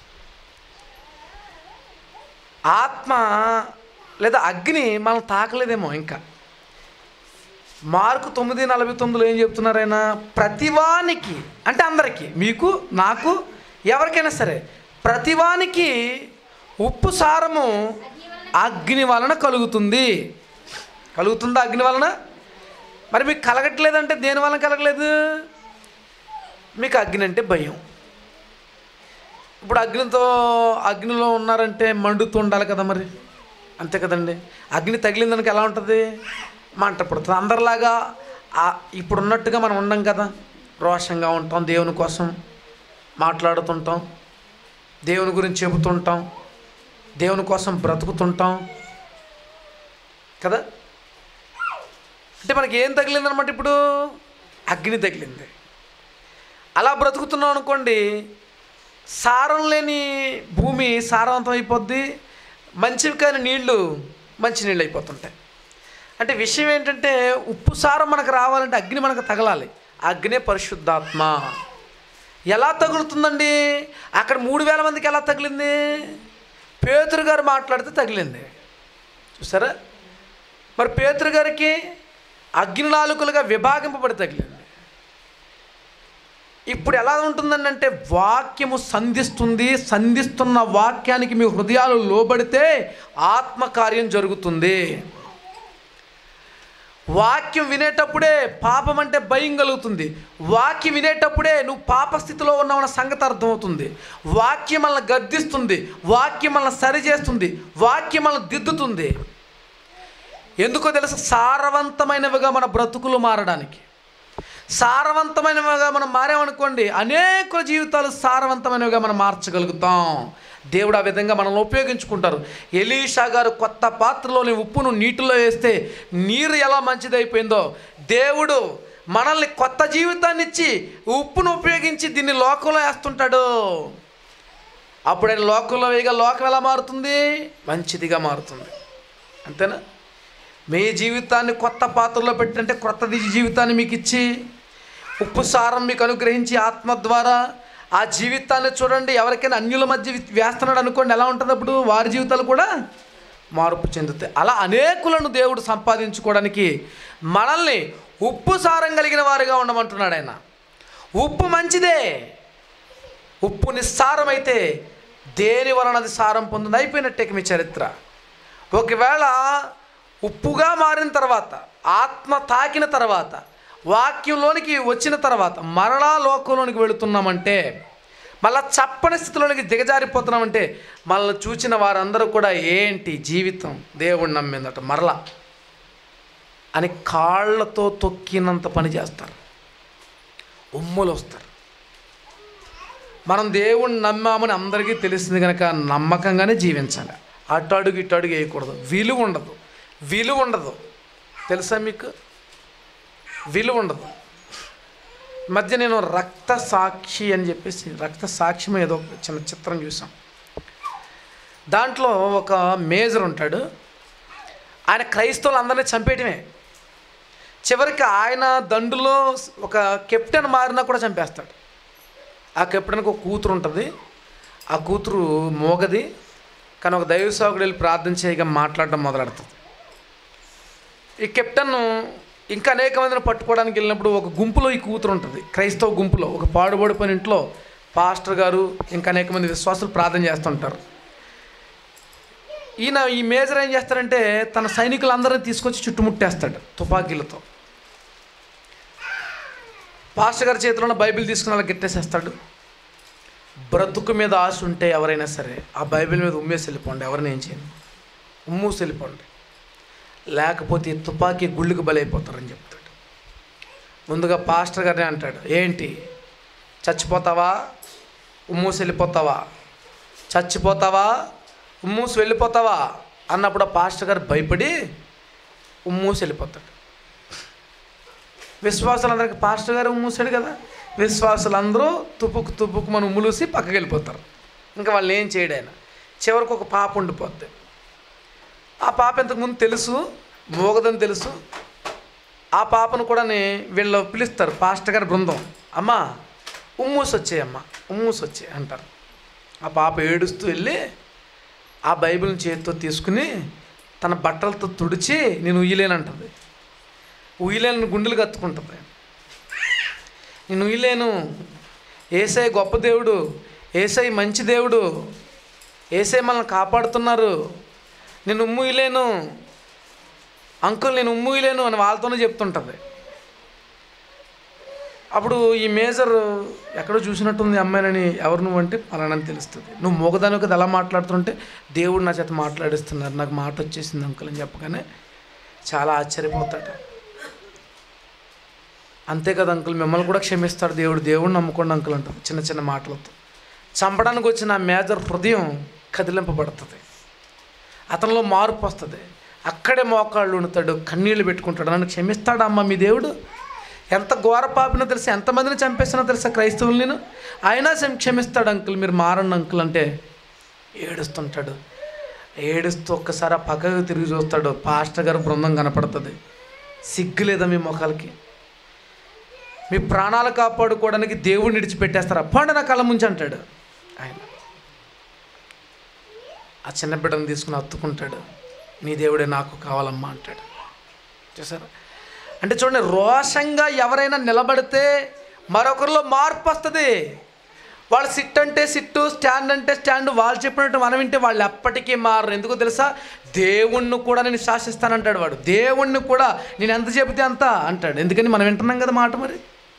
ఆత్మ లేదా అగ్ని మనం తాకలేదేమో ఇంకా మార్కు తొమ్మిది నలభై తొమ్మిదిలో ఏం చెప్తున్నారైనా ప్రతివానికి అంటే అందరికీ మీకు నాకు ఎవరికైనా సరే ప్రతివానికి ఉప్పు సారము అగ్ని వలన కలుగుతుంది కలుగుతుందా అగ్ని వలన మరి మీకు కలగట్లేదంటే దేని వలన కలగలేదు మీకు అగ్ని అంటే భయం ఇప్పుడు అగ్నితో అగ్నిలో ఉన్నారంటే మండుతూ ఉండాలి కదా మరి అంతే కదండి అగ్ని తగిలిందనికి ఎలా ఉంటుంది మంట పుడుతుంది అందరిలాగా ఆ- ఇప్పుడు ఉన్నట్టుగా మనం ఉండం కదా రోషంగా ఉంటాం దేవుని కోసం మాట్లాడుతుంటాం దేవుని గురించి చెబుతుంటాం దేవుని కోసం బ్రతుకుతుంటాం కదా అంటే మనకి ఏం తగిలిందనమాట ఇప్పుడు అగ్ని తగిలింది అలా బ్రతుకుతున్నాం అనుకోండి సారం లేని భూమి సారవంతం అయిపోద్ది మంచివి కాని నీళ్లు మంచి నీళ్ళు అయిపోతుంటాయి అంటే విషయం ఏంటంటే ఉప్పు సారం మనకు రావాలంటే అగ్ని మనకు తగలాలి అగ్నే పరిశుద్ధాత్మ ఎలా తగులుతుందండి అక్కడ మూడు వేల మందికి ఎలా తగిలింది పేతురు గారు మాట్లాడితే తగిలింది చూసారా మరి పేతురు గారికి అగ్ని నాలుకలుగా విభాగింపబడి తగిలింది ఇప్పుడు ఎలా ఉంటుందండి అంటే వాక్యము సంధిస్తుంది సంధిస్తున్న వాక్యానికి మీ హృదయాలు లోబడితే ఆత్మకార్యం జరుగుతుంది వాక్యం వినేటప్పుడే పాపం అంటే భయం కలుగుతుంది వాక్యం వినేటప్పుడే నువ్వు పాప స్థితిలో ఉన్నావన్న సంగతి అర్థమవుతుంది వాక్యం మనల్ని గద్దిస్తుంది వాక్యం మనల్ని సరిచేస్తుంది వాక్యం మనల్ని దిద్దుతుంది ఎందుకో తెలుసు సారవంతమైనవిగా మన బ్రతుకులు మారడానికి సారవంతమైనవిగా మనం మారామనుకోండి అనేకుల జీవితాలు సారవంతమైనవిగా మనం మార్చగలుగుతాం దేవుడు ఆ విధంగా మనల్ని ఉపయోగించుకుంటారు ఎలీషా గారు కొత్త పాత్రలోని ఉప్పును నీటిలో వేస్తే నీరు ఎలా మంచిదైపోయిందో దేవుడు మనల్ని కొత్త జీవితాన్ని ఇచ్చి ఉప్పును ఉపయోగించి దీన్ని లోకంలో వేస్తుంటాడు అప్పుడు ఆయన లోకంలో వేయగా లోకం ఎలా మారుతుంది మంచిదిగా మారుతుంది అంతేనా మీ జీవితాన్ని కొత్త పాత్రలో పెట్టంటే కొత్త ది- జీవితాన్ని మీకు ఇచ్చి ఉప్పు సారం మీకు అనుగ్రహించి ఆత్మ ద్వారా ఆ జీవితాన్ని చూడండి ఎవరికైనా అన్యుల మధ్య వి- వేస్తున్నాడు అనుకోండి ఎలా ఉంటుంది అప్పుడు వారి జీవితాలు కూడా మార్పు చెందుతాయి అలా అనేకులను దేవుడు సంపాదించుకోవడానికి మనల్ని ఉప్పు సారం కలిగిన వారిగా ఉండమంటున్నాడు ఆయన ఉప్పు మంచిదే ఉప్పు నిస్సారమైతే దేని వలన అది సారం పొందింది అయిపోయినట్టే మీ చరిత్ర ఒకవేళ ఉప్పుగా మారిన తర్వాత ఆత్మ తాకిన తర్వాత వాక్యంలోనికి వచ్చిన తర్వాత మరలా లోకంలోనికి వెళుతున్నామంటే మళ్ళా చప్పని స్థితిలోనికి దిగజారిపోతున్నామంటే మనల్ని చూసిన వారందరూ కూడా ఏంటి జీవితం దేవుడు నమ్మిందట మరలా అని కాళ్ళతో తొక్కినంత పని చేస్తారు ఉమ్ములు వస్తారు మనం దేవుణ్ణి నమ్మామని అందరికీ తెలిసింది కనుక నమ్మకంగానే జీవించాలి అటు అడుగు ఇటు అడుగు వేయకూడదు విలువ ఉండదు విలువ ఉండదు తెలుసా మీకు విలువ ఉండదు ఈ మధ్య నేను రక్త సాక్షి అని చెప్పేసి రక్త సాక్ష్యం ఏదో ఒక చిన్న చిత్రం చూసాం దాంట్లో ఒక మేజర్ ఉంటాడు ఆయన క్రైస్తవులు అందరినీ చంపేయటమే చివరికి ఆయన దండులో ఒక కెప్టెన్ మారినా కూడా చంపేస్తాడు ఆ కెప్టెన్కి ఒక కూతురు ఉంటుంది ఆ కూతురు మోగది కానీ ఒక దైవ సేవకుడు వెళ్ళి ప్రార్థన చేయగా మాట్లాడడం మొదలెడుతుంది ఈ కెప్టెన్ ఇంకా అనేక మందిని పట్టుకోవడానికి వెళ్ళినప్పుడు ఒక గుంపులో ఈ కూతురు ఉంటుంది క్రైస్తవ గుంపులో ఒక పాడుబడిపోయిన ఇంట్లో పాస్టర్ గారు ఇంకా అనేక మంది విశ్వాసులు ప్రార్థన చేస్తుంటారు ఈయన ఈ మేజర్ ఏం చేస్తారంటే తన సైనికులందరినీ తీసుకొచ్చి చుట్టుముట్టేస్తాడు తుపాకీలతో పాస్టర్ గారి చేతిలో ఉన్న బైబిల్ తీసుకుని అలా గిట్టేసేస్తాడు బ్రతుకు మీద ఆశ ఉంటే ఎవరైనా సరే ఆ బైబిల్ మీద ఉమ్మేసి వెళ్ళిపోండి ఎవరిని ఏం చేయండి ఉమ్మూసి వెళ్ళిపోండి లేకపోతే ఈ తుపాకీ గుళ్ళుకు బలైపోతారని చెప్తాడు ముందుగా పాస్టర్ గారిని అంటాడు ఏంటి చచ్చిపోతావా ఉమ్మూసి వెళ్ళిపోతావా చచ్చిపోతావా ఉమ్మూసి వెళ్ళిపోతావా అన్నప్పుడు ఆ పాస్టర్ గారు భయపడి ఉమ్మూసి వెళ్ళిపోతాడు విశ్వాసులందరికీ పాస్టర్ గారు మూసాడు కదా విశ్వాసులందరూ తుపుకు తుపుకు మనం ఉమ్ములూసి పక్కకి వెళ్ళిపోతారు ఇంకా వాళ్ళు ఏం చేయడు ఆయన చివరికి ఒక పాప ఉండిపోద్ది ఆ పాప ఇంతకుముందు తెలుసు మోగదని తెలుసు ఆ పాపను కూడా వీళ్ళు పిలుస్తారు పాస్టర్ గారి బృందం అమ్మా ఉమ్మూసి వచ్చేయమ్మా ఉమ్మూసి వచ్చే అంటారు ఆ పాప ఏడుస్తూ వెళ్ళి ఆ బైబిల్ని చేతితో తీసుకుని తన బట్టలతో తుడిచి నేను ఉయ్యలేనంటుంది ఉయ్యలేని గుండెలు కత్తుకుంటుంది నేను ఉయ్యలేను ఏసై గొప్ప దేవుడు ఏసై మంచి దేవుడు ఏసై మనల్ని కాపాడుతున్నారు నేను ఉమ్ముయలేను అంకుల్ నేను ఉమ్ముయలేను అని వాళ్ళతోనే చెప్తుంటుంది అప్పుడు ఈ మేజర్ ఎక్కడో చూసినట్టుంది అమ్మాయినని ఎవరు నువ్వు అంటే అలానని తెలుస్తుంది నువ్వు మోగదాని కదా ఎలా మాట్లాడుతుంటే దేవుడు నా చేత మాట్లాడిస్తున్నారు నాకు మాట వచ్చేసింది అంకుల్ అని చెప్పగానే చాలా ఆశ్చర్యపోతాడు అంతే కదా అంకుల్ మిమ్మల్ని కూడా క్షమిస్తాడు దేవుడు దేవుడిని నమ్ముకోండి అంకుల్ అంటారు చిన్న చిన్న మాటలతో చంపడానికి వచ్చిన ఆ మేజర్ హృదయం కదిలింపబడుతుంది అతనిలో మార్పు వస్తుంది అక్కడే మోకాళ్ళు ఉణుతాడు కన్నీళ్ళు పెట్టుకుంటాడు నన్ను క్షమిస్తాడా అమ్మ మీ దేవుడు ఎంత ఘోర పాపినో తెలుసా ఎంతమందిని చంపేసినో తెలుసా క్రైస్తవులు నేను అయినా క్షమ- క్షమిస్తాడు అంకుల్ మీరు మారండి అంకుల్ అంటే ఏడుస్తుంటాడు ఏడుస్తూ ఒక్కసారి ఆ పక్కకు తిరిగి చూస్తాడు పాస్టర్ గారు బృందం కనపడుతుంది సిగ్గు లేదా మీ మొఖాలకి మీ ప్రాణాలు కాపాడుకోవడానికి దేవుడిని విడిచిపెట్టేస్తారా పండు నా కళ్ళ ముంచి అంటాడు ఆయన ఆ చిన్న బిడ్డను తీసుకుని హత్తుకుంటాడు నీ దేవుడే నాకు కావాలమ్మా అంటాడు చూసారా అంటే చూడండి రోషంగా ఎవరైనా నిలబడితే మరొకరిలో మార్పు వస్తుంది వాళ్ళు సిట్ అంటే సిట్టు స్టాండ్ అంటే స్టాండ్ వాళ్ళు చెప్పినట్టు మనం వింటే వాళ్ళు ఎప్పటికీ మారరు ఎందుకో తెలుసా దేవుణ్ణి కూడా నేను శాసిస్తానంటాడు వాడు దేవుణ్ణి కూడా నేను ఎంత చెబితే అంత అంటాడు ఎందుకని మనం వింటున్నాం కదా మాట మరి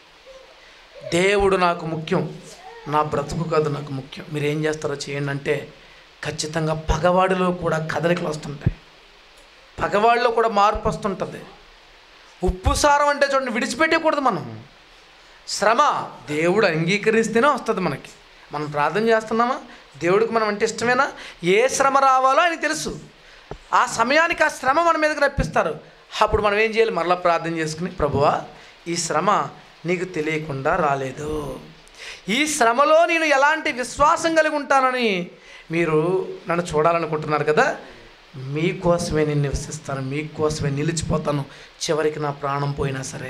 దేవుడు నాకు ముఖ్యం నా బ్రతుకు కాదు నాకు ముఖ్యం మీరు ఏం చేస్తారో చేయండి అంటే ఖచ్చితంగా పగవాడిలో కూడా కదలికలు వస్తుంటాయి పగవాడిలో కూడా మార్పు వస్తుంటుంది ఉప్పు సారం అంటే చూడండి విడిచిపెట్టకూడదు మనం శ్రమ దేవుడు అంగీకరిస్తేనే వస్తుంది మనకి మనం ప్రార్థన చేస్తున్నామా దేవుడికి మనం అంటే ఇష్టమేనా ఏ శ్రమ రావాలో ఆయనకి తెలుసు ఆ సమయానికి ఆ శ్రమ మన మీదకి రప్పిస్తారు అప్పుడు మనం ఏం చేయాలి మరలా ప్రార్థన చేసుకుని ప్రభువా ఈ శ్రమ నీకు తెలియకుండా రాలేదు ఈ శ్రమలో నేను ఎలాంటి విశ్వాసం కలిగి ఉంటానని మీరు నన్ను చూడాలనుకుంటున్నారు కదా మీకోసమే నేను నివసిస్తాను మీకోసమే నిలిచిపోతాను చివరికి నా ప్రాణం పోయినా సరే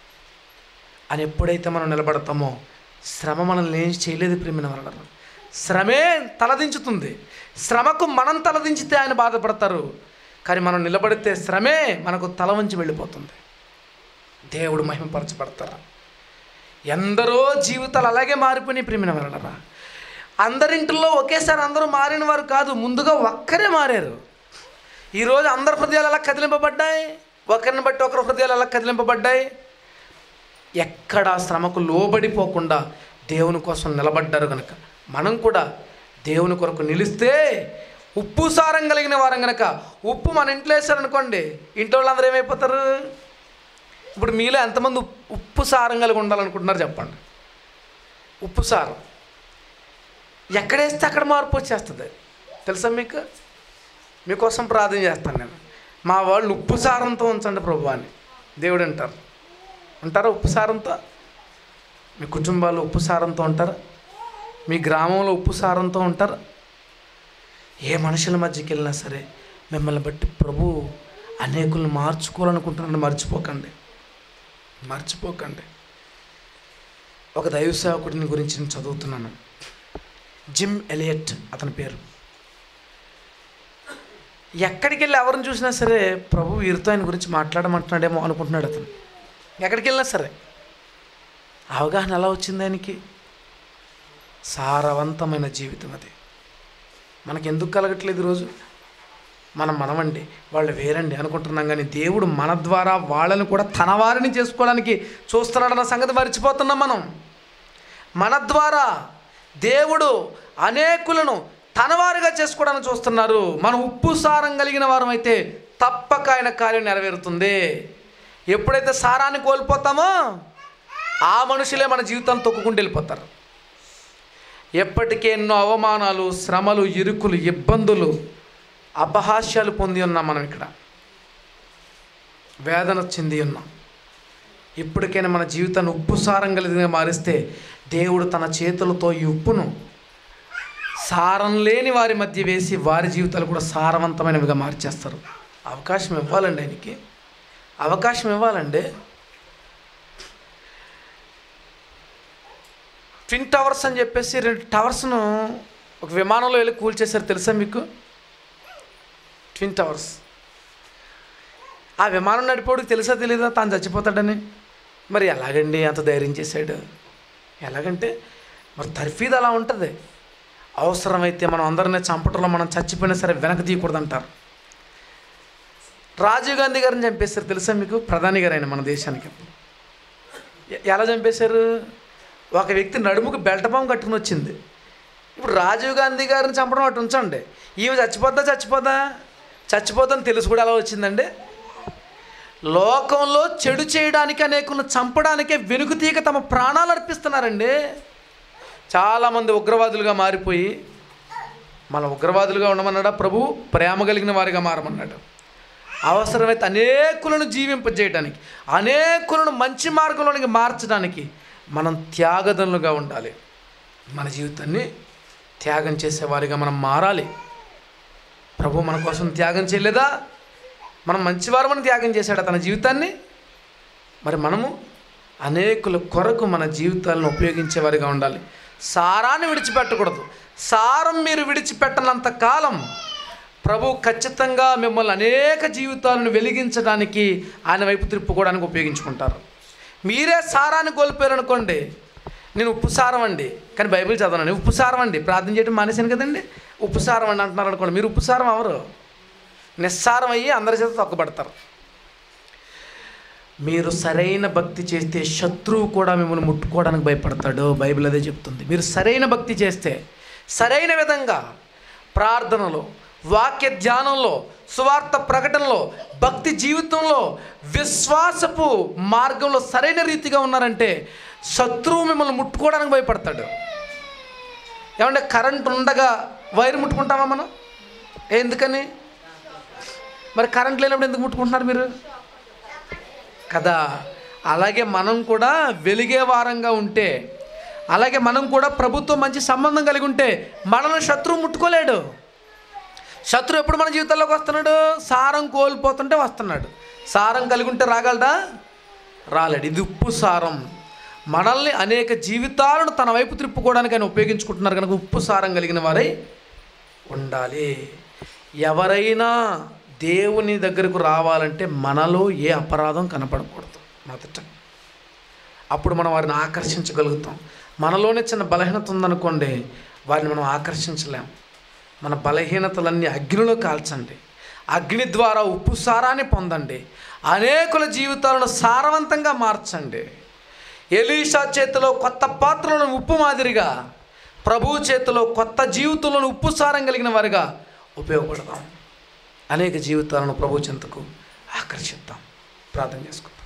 అని ఎప్పుడైతే మనం నిలబడతామో శ్రమ మనల్ని ఏం చేయలేదు ప్రేమిన వలన శ్రమే తలదించుతుంది శ్రమకు మనం తలదించితే ఆయన బాధపడతారు కానీ మనం నిలబడితే శ్రమే మనకు తల వంచి వెళ్ళిపోతుంది దేవుడు మహిమపరచబడతారు ఎందరో జీవితాలు అలాగే మారిపోయినాయి ప్రేమిన వలనరా అందరింటిలో ఒకేసారి అందరూ మారిన వారు కాదు ముందుగా ఒక్కరే మారారు ఈరోజు అందరి హృదయాలు ఎలా కదిలింపబడ్డాయి ఒకరిని బట్టి ఒకరి హృదయాలు ఎలా కదిలింపబడ్డాయి ఎక్కడ శ్రమకు లోబడిపోకుండా దేవుని కోసం నిలబడ్డారు కనుక మనం కూడా దేవుని కొరకు నిలిస్తే ఉప్పు సారం కలిగిన వారం కనుక ఉప్పు మన ఇంట్లో వేసారనుకోండి ఇంట్లో వాళ్ళందరూ ఏమైపోతారు ఇప్పుడు మీలో ఎంతమంది ఉప్- ఉప్పు సారం కలిగి ఉండాలనుకుంటున్నారు చెప్పండి ఉప్పు సారం ఎక్కడేస్తే అక్కడ మార్పు వచ్చేస్తుంది తెలుసా మీకు మీకోసం ప్రార్థన చేస్తాను నేను మా వాళ్ళు ఉప్పు సారంతో ఉంచండి ప్రభు అని దేవుడు అంటారు ఉంటారా ఉప్పు సారంతో మీ కుటుంబాలు ఉప్పు సారంతో ఉంటారా మీ గ్రామంలో ఉప్పు సారంతో ఉంటారా ఏ మనుషుల మధ్యకి వెళ్ళినా సరే మిమ్మల్ని బట్టి ప్రభు అనేకులను మార్చుకోవాలనుకుంటున్నాను మర్చిపోకండి మర్చిపోకండి ఒక దైవ సేవకుడిని గురించి నేను చదువుతున్నాను జిమ్ ఎలియట్ అతని పేరు ఎక్కడికి వెళ్ళి ఎవరిని చూసినా సరే ప్రభు వీరితో ఆయన గురించి మాట్లాడమంటున్నాడేమో అనుకుంటున్నాడు అతను ఎక్కడికి వెళ్ళినా సరే అవగాహన ఎలా వచ్చింది ఆయనకి సారవంతమైన జీవితం అది మనకి ఎందుకు కలగట్లేదు ఈరోజు మనం మనమండి వాళ్ళు వేరండి అనుకుంటున్నాం కానీ దేవుడు మన ద్వారా వాళ్ళని కూడా తన వారిని చేసుకోవడానికి చూస్తున్నాడన్న సంగతి మర్చిపోతున్నాం మనం మన ద్వారా దేవుడు అనేకులను తనవారుగా చేసుకోవడానికి చూస్తున్నారు మనం ఉప్పు సారం కలిగిన వారం అయితే తప్పక ఆయన కార్యం నెరవేరుతుంది ఎప్పుడైతే సారాన్ని కోల్పోతామో ఆ మనుషులే మన జీవితాన్ని తొక్కుకుంటూ వెళ్ళిపోతారు ఎప్పటికీ ఎన్నో అవమానాలు శ్రమలు ఇరుకులు ఇబ్బందులు అపహాస్యాలు పొంది ఉన్నాం మనం ఇక్కడ వేదన చెంది ఉన్నాం ఇప్పటికైనా మన జీవితాన్ని ఉప్పు సారం కలిగిన మారిస్తే దేవుడు తన చేతులతో ఈ ఉప్పును సారం లేని వారి మధ్య వేసి వారి జీవితాలు కూడా సారవంతమైనవిగా మార్చేస్తారు అవకాశం ఇవ్వాలండి ఆయనకి అవకాశం ఇవ్వాలండి ట్విన్ టవర్స్ అని చెప్పేసి రెండు టవర్స్ను ఒక విమానంలో వెళ్ళి కూల్చేశారు తెలుసా మీకు ట్విన్ టవర్స్ ఆ విమానం నడిపోడికి తెలుసా తెలీదా తాను చచ్చిపోతాడని మరి ఎలాగండి అంత ధైర్యం చేశాడు ఎలాగంటే మరి తర్ఫీదు అలా ఉంటుంది అవసరమైతే మనం అందరినీ చంపటంలో మనం చచ్చిపోయినా సరే వెనక తీయకూడదు అంటారు రాజీవ్ గాంధీ గారిని చంపేశారు తెలుసా మీకు ప్రధాని గారు ఆయన మన దేశానికి ఎ- ఎలా చంపేశారు ఒక వ్యక్తి నడుముకు బెల్ట్ బాంబు కట్టుకుని వచ్చింది ఇప్పుడు రాజీవ్ గాంధీ గారిని చంపడం అటు ఉంచండి ఈమె చచ్చిపోద్దా చచ్చిపోదా చచ్చిపోద్దని తెలుసు కూడా ఎలా వచ్చిందండి లోకంలో చెడు చేయడానికి అనేకులను చంపడానికే వెనుకతీగ తమ ప్రాణాలు అర్పిస్తున్నారండి చాలామంది ఉగ్రవాదులుగా మారిపోయి మన ఉగ్రవాదులుగా ఉండమన్నాడా ప్రభు ప్రేమ కలిగిన వారిగా మారమన్నాడు అవసరమైతే అనేకులను జీవింపజేయడానికి అనేకులను మంచి మార్గంలోనికి మార్చడానికి మనం త్యాగదనులుగా ఉండాలి మన జీవితాన్ని త్యాగం చేసేవారిగా మనం మారాలి ప్రభు మన కోసం త్యాగం చేయలేదా మనం మంచివారమని త్యాగం చేశాడు తన జీవితాన్ని మరి మనము అనేకుల కొరకు మన జీవితాలను ఉపయోగించేవారిగా ఉండాలి సారాన్ని విడిచిపెట్టకూడదు సారం మీరు విడిచిపెట్టనంత కాలం ప్రభు ఖచ్చితంగా మిమ్మల్ని అనేక జీవితాలను వెలిగించడానికి ఆయన వైపు తిప్పుకోవడానికి ఉపయోగించుకుంటారు మీరే సారాన్ని కోల్పోయారనుకోండి నేను ఉప్పు సారం అండి కానీ బైబిల్ చదవనండి ఉప్పు సారం అండి ప్రార్థన చేయడం మానేశాను కదండి ఉప్పు సారం అండి అంటున్నారు అనుకోండి మీరు ఉప్పు సారం అవరు నిస్సారం అయ్యి అందరి చేత తొక్కబడతారు మీరు సరైన భక్తి చేస్తే శత్రువు కూడా మిమ్మల్ని ముట్టుకోవడానికి భయపడతాడు బైబిల్ అదే చెప్తుంది మీరు సరైన భక్తి చేస్తే సరైన విధంగా ప్రార్థనలో వాక్య ధ్యానంలో సువార్త ప్రకటనలో భక్తి జీవితంలో విశ్వాసపు మార్గంలో సరైన రీతిగా ఉన్నారంటే శత్రువు మిమ్మల్ని ముట్టుకోవడానికి భయపడతాడు ఏమంటే కరెంట్ ఉండగా వైర్ ముట్టుకుంటామా మనం ఎందుకని మరి కరెంట్ లేనప్పుడు ఎందుకు ముట్టుకుంటున్నారు మీరు కదా అలాగే మనం కూడా వెలిగే వారంగా ఉంటే అలాగే మనం కూడా ప్రభుత్వం మంచి సంబంధం కలిగి ఉంటే మనల్ని శత్రువు ముట్టుకోలేడు శత్రువు ఎప్పుడు మన జీవితంలోకి వస్తున్నాడు సారం కోల్పోతుంటే వస్తున్నాడు సారం కలిగి ఉంటే రాగలడా రాలేడు ఇది ఉప్పు సారం మనల్ని అనేక జీవితాలను తన వైపు త్రిప్పుకోవడానికి ఆయన ఉపయోగించుకుంటున్నారు కనుక ఉప్పు సారం కలిగిన వారై ఉండాలి ఎవరైనా దేవుని దగ్గరకు రావాలంటే మనలో ఏ అపరాధం కనపడకూడదు మొదట అప్పుడు మనం వారిని ఆకర్షించగలుగుతాం మనలోనే చిన్న బలహీనత ఉందనుకోండి వారిని మనం ఆకర్షించలేం మన బలహీనతలన్నీ అగ్నిలో కాల్చండి అగ్ని ద్వారా ఉప్పు సారాన్ని పొందండి అనేకుల జీవితాలను సారవంతంగా మార్చండి ఎలీషా చేతిలో కొత్త పాత్రలను ఉప్పు మాదిరిగా ప్రభువు చేతిలో కొత్త జీవితంలో ఉప్పు సారం కలిగిన వారిగా ఉపయోగపడదాం అనేక జీవితాలను ప్రభు చెంతకు ఆకర్షిద్దాం ప్రార్థన చేసుకుందాం